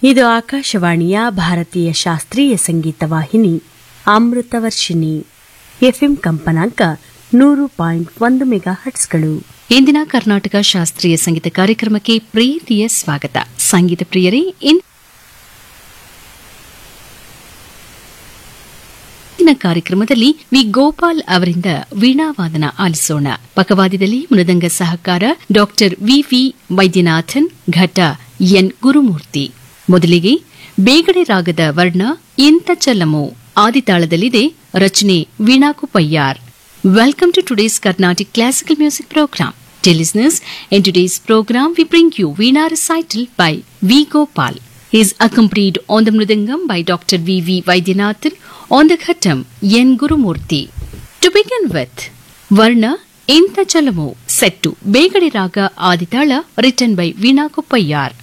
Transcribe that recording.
ಇದು ಆಕಾಶವಾಣಿಯ ಭಾರತೀಯ ಶಾಸ್ತ್ರೀಯ ಸಂಗೀತ ವಾಹಿನಿ ಅಮೃತವರ್ಷಿಣಿ ಎಫ್ಎಂ ಕಂಪನಾಂಕ ನೂರು ಪಾಯಿಂಟ್ ಒಂದು ಮೆಗಾ ಹಟ್ಸ್ಗಳು ಇಂದಿನ ಕರ್ನಾಟಕ ಶಾಸ್ತ್ರೀಯ ಸಂಗೀತ ಕಾರ್ಯಕ್ರಮಕ್ಕೆ ಪ್ರೀತಿಯ ಸ್ವಾಗತ ಸಂಗೀತ ಪ್ರಿಯರೇ ಇಂದಿನ ಕಾರ್ಯಕ್ರಮದಲ್ಲಿ ವಿ ಗೋಪಾಲ್ ಅವರಿಂದ ವೀಣಾವಾದನ ಆಲಿಸೋಣ ಪಕವಾದ್ಯದಲ್ಲಿ ಮೃದಂಗ ಸಹಕಾರ ಡಾಕ್ಟರ್ ವಿವಿ ವೈದ್ಯನಾಥನ್ ಘಟ ಎನ್ ಗುರುಮೂರ್ತಿ ಮೊದಲಿಗೆ ಬೇಗಡೆ ರಾಗದ ವರ್ಣ ಇಂತ ಚಲಮು ಆದಿತಾಳದಲ್ಲಿದೆ ರಚನೆ Veena ಕುಪ್ಪಯ್ಯಾರ್ Welcome to today's Carnatic Classical Music Program. Dear listeners, in today's program we bring you Veena recital by V. Gopal. He is accompanied on the Mridangam by Dr. V. V. Vaidyanathan, on the Khatam, N. Gurumurthy. To begin with, Varna Inta Chalamu, set to Begade Raga Aditala, written by Veena Koppayar.